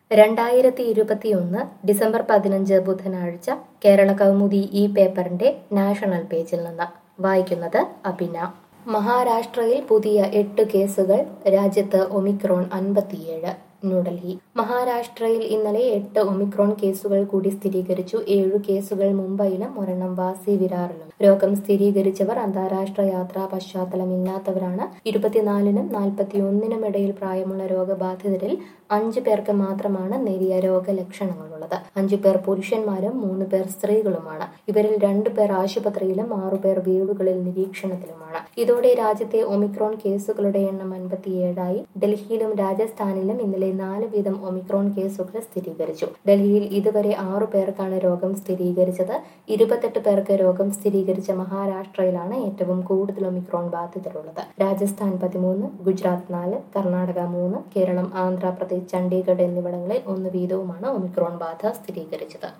രണ്ടായിരത്തി ഇരുപത്തിയൊന്ന് ഡിസംബർ പതിനഞ്ച് ബുധനാഴ്ച കേരള കൗമുദി ഈ പേപ്പറിന്റെ നാഷണൽ പേജിൽ നിന്ന് വായിക്കുന്നത് അബിന മഹാരാഷ്ട്രയിൽ പുതിയ എട്ട് കേസുകൾ രാജ്യത്ത് ഒമിക്രോൺ അൻപത്തിയേഴ് ന്യൂഡൽഹി മഹാരാഷ്ട്രയിൽ ഇന്നലെ എട്ട് ഒമിക്രോൺ കേസുകൾ കൂടി സ്ഥിരീകരിച്ചു ഏഴു കേസുകൾ മുംബൈയിലും ഒരെണ്ണം വാസി വിരാറിലും രോഗം സ്ഥിരീകരിച്ചവർ അന്താരാഷ്ട്ര യാത്രാ പശ്ചാത്തലമില്ലാത്തവരാണ് ഇരുപത്തിനാലിനും നാൽപ്പത്തിയൊന്നിനും ഇടയിൽ പ്രായമുള്ള രോഗബാധിതരിൽ അഞ്ചു പേർക്ക് മാത്രമാണ് നേരിയ രോഗലക്ഷണങ്ങളുള്ളത് അഞ്ചു പേർ പുരുഷന്മാരും മൂന്ന് പേർ സ്ത്രീകളുമാണ് ഇവരിൽ രണ്ടു പേർ ആശുപത്രിയിലും ആറുപേർ വീടുകളിൽ നിരീക്ഷണത്തിലുമാണ് ഇതോടെ രാജ്യത്തെ ഒമിക്രോൺ കേസുകളുടെ എണ്ണം അൻപത്തിയേഴായി ഡൽഹിയിലും രാജസ്ഥാനിലും ഇന്നലെ നാല് വീതം ഒമിക്രോൺ കേസുകൾ സ്ഥിരീകരിച്ചു ഡൽഹിയിൽ ഇതുവരെ ആറു പേർക്കാണ് രോഗം സ്ഥിരീകരിച്ചത് ഇരുപത്തെട്ട് പേർക്ക് രോഗം സ്ഥിരീകരിച്ച മഹാരാഷ്ട്രയിലാണ് ഏറ്റവും കൂടുതൽ ഒമിക്രോൺ ബാധിതരുള്ളത് രാജസ്ഥാൻ പതിമൂന്ന് ഗുജറാത്ത് നാല് കർണാടക മൂന്ന് കേരളം ആന്ധ്രാപ്രദേശ് ചണ്ഡീഗഡ് എന്നിവിടങ്ങളിൽ ഒന്ന് വീതവുമാണ് ഒമിക്രോൺ ബാധ സ്ഥിരീകരിച്ചത്